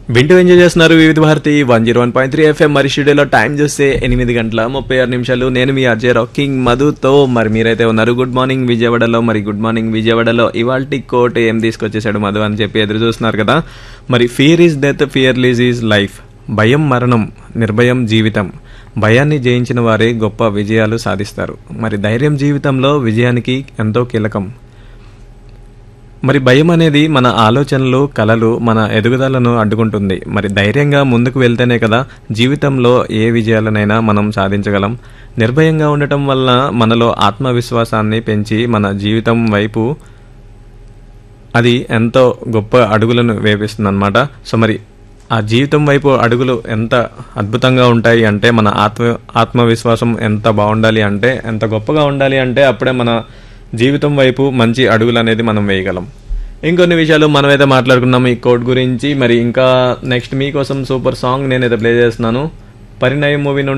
వింటూ ఎంజాయ్ చేస్తున్నారు Vividh Bharati one zero one point three FM మరి స్టూడియోలో టైం చూస్తే ఎనిమిది గంటల ముప్పై ఆరు నిమిషాలు నేను మీ అజయ్ రాకింగ్ మధుతో మరి మీరైతే ఉన్నారు గుడ్ మార్నింగ్ విజయవాడలో మరి గుడ్ మార్నింగ్ విజయవాడలో ఇవాల్టి కోట్ ఏం తీసుకొచ్చేసాడు మధు అని చెప్పి ఎదురు చూస్తున్నారు కదా మరి fear is death fearless is life భయం మరణం నిర్భయం జీవితం భయాన్ని జయించిన వారే గొప్ప విజయాలు సాధిస్తారు మరి ధైర్యం జీవితంలో విజయానికి ఎంతో కీలకం మరి భయం అనేది మన ఆలోచనలు కలలు మన ఎదుగుదలను అడ్డుకుంటుంది మరి ధైర్యంగా ముందుకు వెళ్తేనే కదా జీవితంలో ఏ విజయాలనైనా మనం సాధించగలం నిర్భయంగా ఉండటం వల్ల మనలో ఆత్మవిశ్వాసాన్ని పెంచి మన జీవితం వైపు అది ఎంతో గొప్ప అడుగులను వేపిస్తుంది అనమాట సో మరి ఆ జీవితం వైపు అడుగులు ఎంత అద్భుతంగా ఉంటాయి అంటే మన ఆత్మ ఆత్మవిశ్వాసం ఎంత బాగుండాలి అంటే ఎంత గొప్పగా ఉండాలి అంటే అప్పుడే మన జీవితం వైపు మంచి అడుగులు అనేది మనం వేయగలం ఇంకొన్ని విషయాలు మనమైతే మాట్లాడుకున్నాం ఈ కోడ్ గురించి మరి ఇంకా నెక్స్ట్ మీకోసం సూపర్ సాంగ్ నేనైతే ప్లే చేస్తున్నాను పరిణయం మూవీ నుండి